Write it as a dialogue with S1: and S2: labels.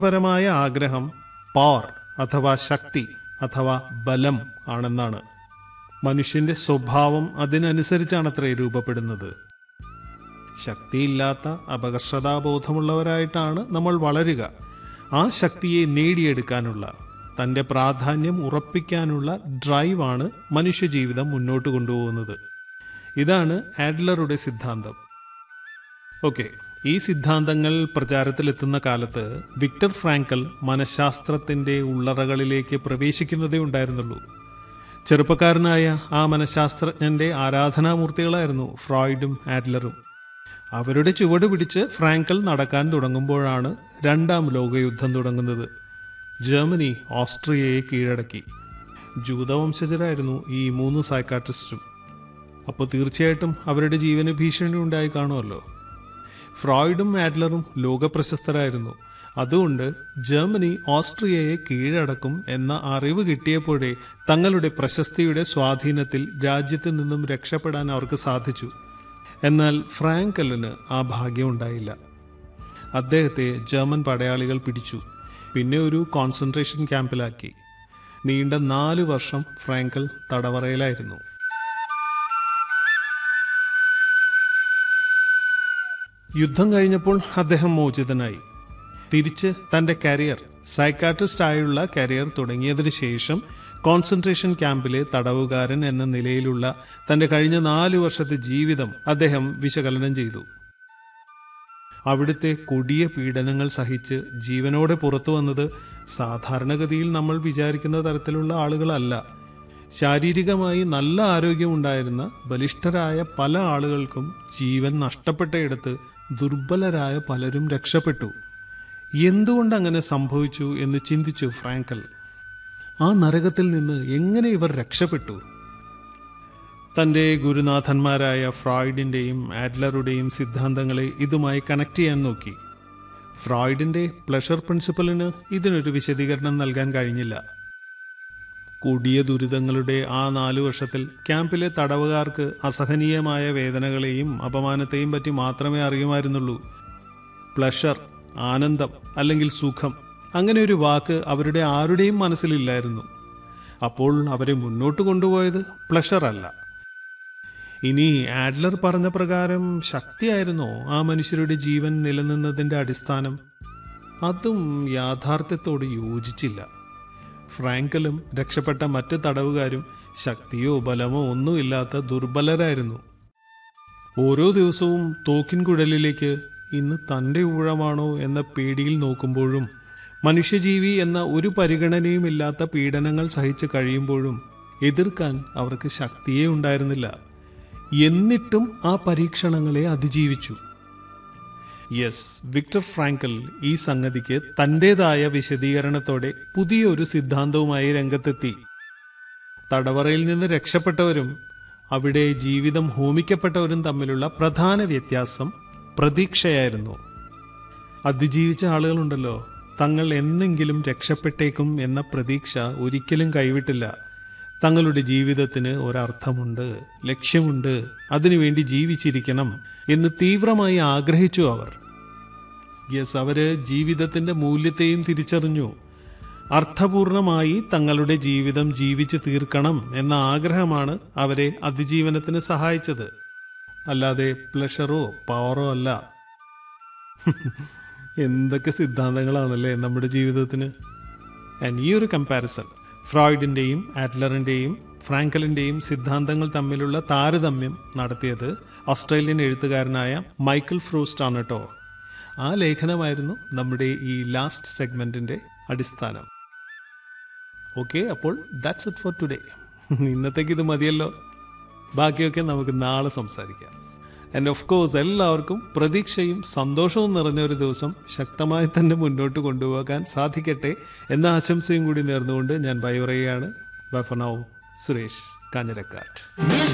S1: പരമായ ആഗ്രഹം പവർ അഥവാ ശക്തി അഥവാ ബലം ആണെന്നാണ് മനുഷ്യന്റെ സ്വഭാവം അതിനനുസരിച്ചാണത്രേ രൂപപ്പെടുന്നത് ശക്തിയില്ലാത്ത അപകർഷതാബോധമുള്ളവരായിട്ടാണ് നമ്മൾ വളരുക ആ ശക്തിയെ നേടിയെടുക്കാനുള്ള തൻ്റെ പ്രാധാന്യം ഉറപ്പിക്കാനുള്ള ഡ്രൈവാണ് മനുഷ്യജീവിതം മുന്നോട്ട് കൊണ്ടുപോകുന്നത് ഇതാണ് ആഡ്ലറുടെ സിദ്ധാന്തം ഓക്കെ ഈ സിദ്ധാന്തങ്ങൾ പ്രചാരത്തിലെത്തുന്ന കാലത്ത് വിക്ടർ ഫ്രാങ്കൽ മനഃശാസ്ത്രത്തിന്റെ ഉള്ളറകളിലേക്ക് പ്രവേശിക്കുന്നതേ ഉണ്ടായിരുന്നുള്ളൂ ചെറുപ്പക്കാരനായ ആ മനഃശാസ്ത്രജ്ഞന്റെ ആരാധനാമൂർത്തികളായിരുന്നു ഫ്രോയിഡും ആഡ്ലറും അവരുടെ ചുവട് പിടിച്ച് ഫ്രാങ്കൽ നടക്കാൻ തുടങ്ങുമ്പോഴാണ് രണ്ടാം ലോകയുദ്ധം തുടങ്ങുന്നത് ജർമ്മനി ഓസ്ട്രിയയെ കീഴടക്കി ജൂതവംശജരായിരുന്നു ഈ മൂന്ന് സൈക്കാട്രിസ്റ്റും അപ്പോൾ തീർച്ചയായിട്ടും അവരുടെ ജീവന് ഭീഷണി ഉണ്ടായി കാണുമല്ലോ ഫ്രോയിഡും ആഡ്ലറും ലോകപ്രശസ്തരായിരുന്നു അതുകൊണ്ട് ജർമ്മനി ഓസ്ട്രിയയെ കീഴടക്കും എന്ന അറിവ് കിട്ടിയപ്പോഴേ തങ്ങളുടെ പ്രശസ്തിയുടെ സ്വാധീനത്തിൽ രാജ്യത്ത് നിന്നും രക്ഷപ്പെടാൻ അവർക്ക് സാധിച്ചു എന്നാൽ ഫ്രാങ്കലിന് ആ ഭാഗ്യം ഉണ്ടായില്ല അദ്ദേഹത്തെ ജർമ്മൻ പടയാളികൾ പിടിച്ചു പിന്നെ ഒരു കോൺസെൻട്രേഷൻ ക്യാമ്പിലാക്കി നീണ്ട നാല് വർഷം ഫ്രാങ്കൽ തടവറയിലായിരുന്നു യുദ്ധം കഴിഞ്ഞപ്പോൾ അദ്ദേഹം മോചിതനായി തിരിച്ച് തന്റെ കരിയർ സൈക്കാട്രിസ്റ്റ് ആയുള്ള കരിയർ തുടങ്ങിയതിനു ശേഷം കോൺസെൻട്രേഷൻ ക്യാമ്പിലെ തടവുകാരൻ എന്ന നിലയിലുള്ള തന്റെ കഴിഞ്ഞ നാലു വർഷത്തെ ജീവിതം അദ്ദേഹം വിശകലനം ചെയ്തു അവിടുത്തെ കൊടിയ പീഡനങ്ങൾ സഹിച്ച് ജീവനോടെ പുറത്തു വന്നത് സാധാരണഗതിയിൽ നമ്മൾ വിചാരിക്കുന്ന തരത്തിലുള്ള ആളുകളല്ല ശാരീരികമായി നല്ല ആരോഗ്യമുണ്ടായിരുന്ന ബലിഷ്ഠരായ പല ആളുകൾക്കും ജീവൻ നഷ്ടപ്പെട്ടയിടത്ത് ദുർബലരായ പലരും രക്ഷപ്പെട്ടു എന്തുകൊണ്ട് അങ്ങനെ സംഭവിച്ചു എന്ന് ചിന്തിച്ചു ഫ്രാങ്കൽ ആ നരകത്തിൽ നിന്ന് എങ്ങനെ ഇവർ രക്ഷപ്പെട്ടു തൻ്റെ ഗുരുനാഥന്മാരായ ഫ്രോയിഡിൻ്റെയും ആഡ്ലറുടെയും സിദ്ധാന്തങ്ങളെ ഇതുമായി കണക്ട് ചെയ്യാൻ നോക്കി ഫ്രോയിഡിൻ്റെ പ്ലഷർ പ്രിൻസിപ്പലിന് ഇതിനൊരു വിശദീകരണം നൽകാൻ കഴിഞ്ഞില്ല കൊടിയ ദുരിതങ്ങളുടെ ആ നാലു വർഷത്തിൽ ക്യാമ്പിലെ തടവുകാർക്ക് അസഹനീയമായ വേദനകളെയും അപമാനത്തെയും പറ്റി മാത്രമേ അറിയുമായിരുന്നുള്ളൂ പ്ലഷർ ആനന്ദം അല്ലെങ്കിൽ സുഖം അങ്ങനെ ഒരു വാക്ക് അവരുടെ ആരുടെയും മനസ്സിലില്ലായിരുന്നു അപ്പോൾ അവരെ മുന്നോട്ട് കൊണ്ടുപോയത് പ്ലഷർ അല്ല ഇനി ആഡ്ലർ പറഞ്ഞ പ്രകാരം ശക്തിയായിരുന്നോ ആ മനുഷ്യരുടെ ജീവൻ നിലനിന്നതിൻ്റെ അടിസ്ഥാനം അതും യാഥാർത്ഥ്യത്തോട് യോജിച്ചില്ല ഫ്രാങ്കലും രക്ഷപ്പെട്ട മറ്റ് തടവുകാരും ശക്തിയോ ബലമോ ഒന്നുമില്ലാത്ത ദുർബലരായിരുന്നു ഓരോ ദിവസവും തോക്കിൻ കുഴലിലേക്ക് ഇന്ന് തൻ്റെ ഊഴമാണോ എന്ന പേടിയിൽ നോക്കുമ്പോഴും മനുഷ്യജീവി എന്ന ഒരു പരിഗണനയുമില്ലാത്ത പീഡനങ്ങൾ സഹിച്ച് കഴിയുമ്പോഴും എതിർക്കാൻ അവർക്ക് ശക്തിയേ ഉണ്ടായിരുന്നില്ല എന്നിട്ടും ആ പരീക്ഷണങ്ങളെ അതിജീവിച്ചു യെസ് വിക്ടർ ഫ്രാങ്കൽ ഈ സംഗതിക്ക് തൻ്റെതായ വിശദീകരണത്തോടെ പുതിയൊരു സിദ്ധാന്തവുമായി രംഗത്തെത്തി തടവറയിൽ നിന്ന് രക്ഷപ്പെട്ടവരും അവിടെ ജീവിതം ഹോമിക്കപ്പെട്ടവരും തമ്മിലുള്ള പ്രധാന വ്യത്യാസം പ്രതീക്ഷയായിരുന്നു അതിജീവിച്ച ആളുകളുണ്ടല്ലോ തങ്ങൾ എന്നെങ്കിലും രക്ഷപ്പെട്ടേക്കും എന്ന പ്രതീക്ഷ ഒരിക്കലും കൈവിട്ടില്ല തങ്ങളുടെ ജീവിതത്തിന് ഒരർത്ഥമുണ്ട് ലക്ഷ്യമുണ്ട് അതിനുവേണ്ടി ജീവിച്ചിരിക്കണം എന്ന് തീവ്രമായി ആഗ്രഹിച്ചു അവർ യെസ് അവര് ജീവിതത്തിന്റെ മൂല്യത്തെയും തിരിച്ചറിഞ്ഞു അർത്ഥപൂർണമായി തങ്ങളുടെ ജീവിതം ജീവിച്ചു തീർക്കണം എന്ന ആഗ്രഹമാണ് അവരെ അതിജീവനത്തിന് സഹായിച്ചത് അല്ലാതെ പ്ലഷറോ പവറോ അല്ല എന്തൊക്കെ സിദ്ധാന്തങ്ങളാണല്ലേ നമ്മുടെ ജീവിതത്തിന് ആൻഡ് ഈ ഒരു കമ്പാരിസൺ ഫ്രോയിഡിൻ്റെയും ആഡ്ലറിൻ്റെയും ഫ്രാങ്കലിൻ്റെയും സിദ്ധാന്തങ്ങൾ തമ്മിലുള്ള താരതമ്യം നടത്തിയത് ഓസ്ട്രേലിയൻ എഴുത്തുകാരനായ മൈക്കിൾ ഫ്രൂസ്റ്റ് ആണ് കേട്ടോ ആ ലേഖനമായിരുന്നു നമ്മുടെ ഈ ലാസ്റ്റ് സെഗ്മെൻറ്റിൻ്റെ അടിസ്ഥാനം ഓക്കെ അപ്പോൾ ദാറ്റ്സ് ഇറ്റ് ഫോർ ടുഡേ ഇന്നത്തേക്ക് ഇത് മതിയല്ലോ ബാക്കിയൊക്കെ നമുക്ക് നാളെ സംസാരിക്കാം ആൻഡ് ഓഫ് കോഴ്സ് എല്ലാവർക്കും പ്രതീക്ഷയും സന്തോഷവും നിറഞ്ഞ ഒരു ദിവസം ശക്തമായി തന്നെ മുന്നോട്ട് കൊണ്ടുപോകാൻ സാധിക്കട്ടെ എന്ന ആശംസയും കൂടി നേർന്നുകൊണ്ട് ഞാൻ ബൈ പറയുകയാണ് bye for now Suresh Kanjirakkattu